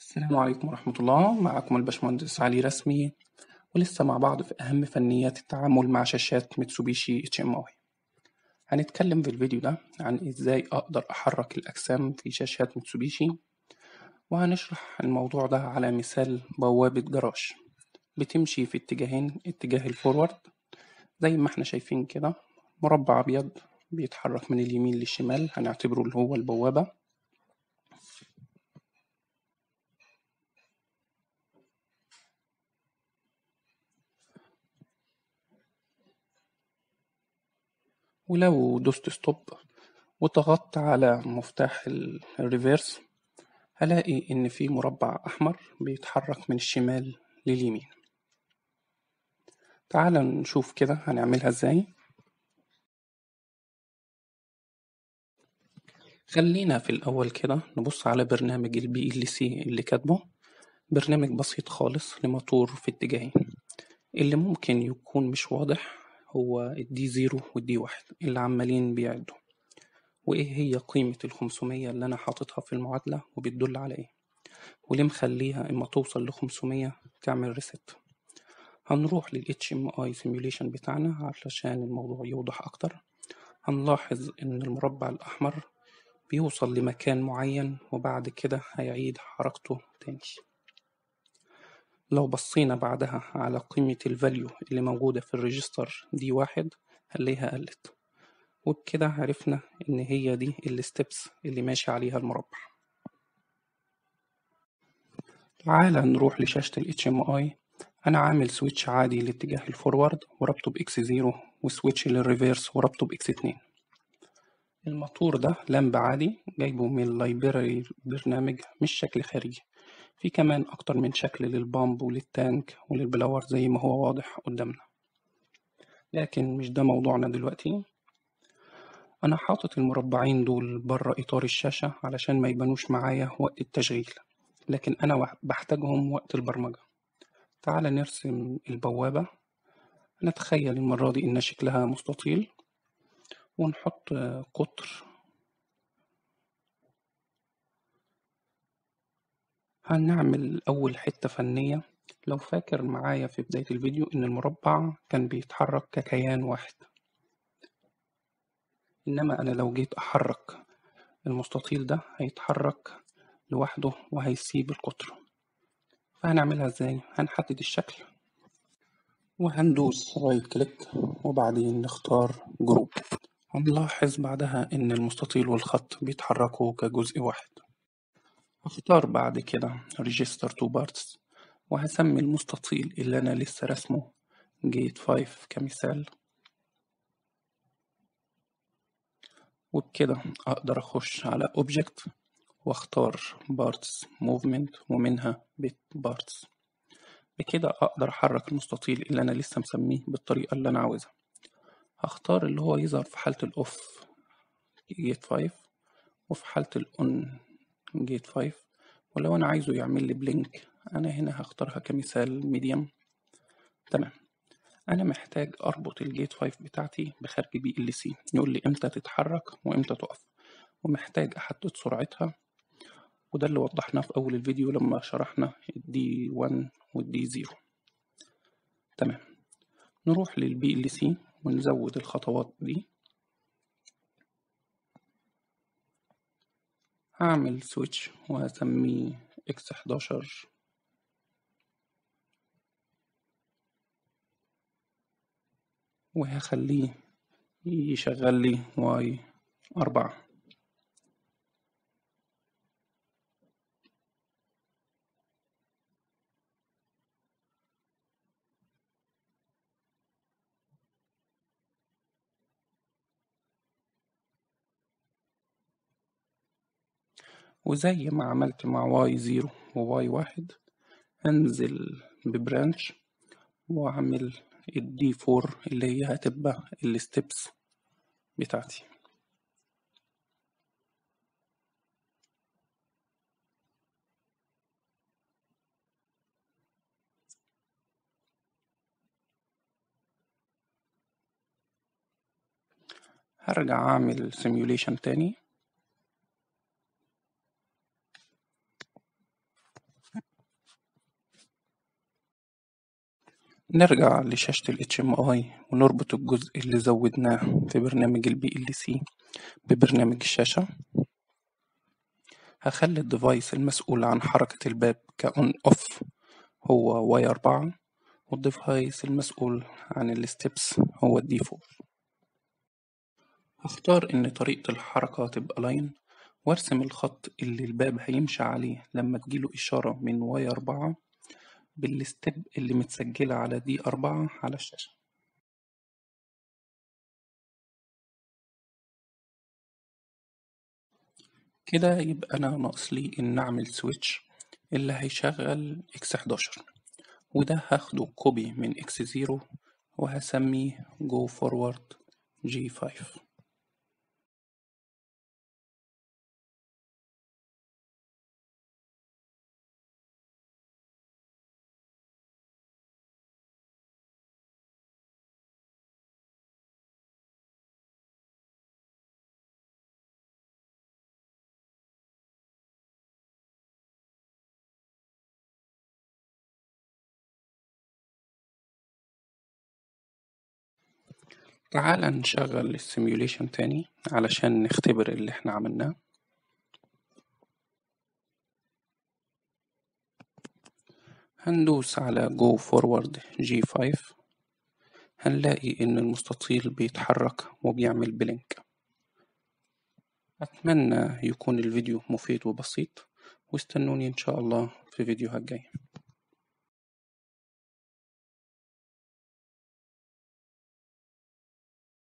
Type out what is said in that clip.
السلام عليكم ورحمة الله معكم الباشمهندس علي رسمي ولسه مع بعض في أهم فنيات التعامل مع شاشات ميتسوبيشي اتش ام اي هنتكلم في الفيديو ده عن ازاي اقدر احرك الاجسام في شاشات ميتسوبيشي وهنشرح الموضوع ده على مثال بوابة جراج بتمشي في اتجاهين اتجاه الفورورد زي ما احنا شايفين كده مربع ابيض بيتحرك من اليمين للشمال هنعتبره اللي هو البوابة ولو دوست ستوب وضغطت على مفتاح الريفيرس هلاقي إن في مربع أحمر بيتحرك من الشمال لليمين تعال نشوف كده هنعملها ازاي خلينا في الأول كده نبص على برنامج البي ال سي اللي كاتبه برنامج بسيط خالص لموتور في اتجاهين اللي ممكن يكون مش واضح هو الدي زيرو والدي واحد اللي عمالين بيعدوا وإيه هي قيمة الخمسمية اللي أنا حاططها في المعادلة وبتدل على إيه وليه مخليها إما توصل لخمسمية تعمل ريست هنروح لل HMI simulation بتاعنا علشان الموضوع يوضح أكتر هنلاحظ إن المربع الأحمر بيوصل لمكان معين وبعد كده هيعيد حركته تاني لو بصينا بعدها على قيمة الفاليو اللي موجودة في الريجستر دي واحد هنلاقيها قلت وبكده عرفنا إن هي دي الستبس اللي ماشي عليها المربع تعال نروح لشاشة ال HMI أنا عامل سويتش عادي لاتجاه الفورورد وربطه بإكس زيرو وسويتش للريفيرس وربطه بإكس اتنين الموتور ده لامب عادي جايبه من اللايبراري برنامج مش شكل خارجي في كمان أكتر من شكل للبامب وللتانك وللبلاور زي ما هو واضح قدامنا لكن مش ده موضوعنا دلوقتي أنا حاطط المربعين دول بره إطار الشاشة علشان ما يبانوش معايا وقت التشغيل لكن أنا بحتاجهم وقت البرمجة تعال نرسم البوابة نتخيل المرة دي إن شكلها مستطيل ونحط قطر هنعمل أول حتة فنية لو فاكر معايا في بداية الفيديو إن المربع كان بيتحرك ككيان واحد إنما أنا لو جيت أحرك المستطيل ده هيتحرك لوحده وهيسيب القطر فهنعملها إزاي؟ هنحدد الشكل وهندوس رايت كليك وبعدين نختار جروب هنلاحظ بعدها إن المستطيل والخط بيتحركوا كجزء واحد هختار بعد كده register to parts وهسمي المستطيل اللي أنا لسه رسمه جيت 5 كمثال وبكده أقدر أخش على object واختار parts movement ومنها bit parts بكده أقدر أحرك المستطيل اللي أنا لسه مسميه بالطريقة اللي أنا عاوزها هختار اللي هو يظهر في حالة الأوف جيت 5 وفي حالة الأون جيت 5 ولو أنا عايزه يعمل لي بلينك أنا هنا هختارها كمثال ميديم تمام أنا محتاج أربط الجيت 5 بتاعتي بخارج بي ال سي يقول لي إمتى تتحرك وإمتى تقف ومحتاج أحدد سرعتها وده اللي وضحناه في أول الفيديو لما شرحنا الدي 1 والدي 0 تمام نروح للبي ال سي ونزود الخطوات دي هعمل سويتش وهسميه اكس 11 وهخليه يشغل لي واي أربعة وزي ما عملت مع واي زيرو وواي واحد هنزل ببرانش وأعمل الدي فور اللي هي هتبقى الستبس بتاعتي هرجع أعمل سيميوليشن تاني نرجع لشاشة ال HMI ونربط الجزء اللي زودناه في برنامج ال BLC ببرنامج الشاشة هخلي الديفايس المسؤول عن حركة الباب كأون أوف هو واي أربعة والديفايس المسؤول عن الستبس هو الديفول هختار إن طريقة الحركة تبقى لاين وارسم الخط اللي الباب هيمشي عليه لما تجيله إشارة من واي أربعة بالستيب اللي متسجلة على دي أربعة على الشاشة كده يبقى أنا ناقص لي إن أعمل سويتش اللي هيشغل إكس حداشر وده هاخده كوبي من إكس زيرو وهسميه جو فورورد جي فايف تعال نشغل السيميوليشن تاني علشان نختبر اللي احنا عملناه هندوس على جو فورورد جي فايف هنلاقي إن المستطيل بيتحرك وبيعمل بلينك أتمنى يكون الفيديو مفيد وبسيط واستنوني إن شاء الله في فيديوهات جاية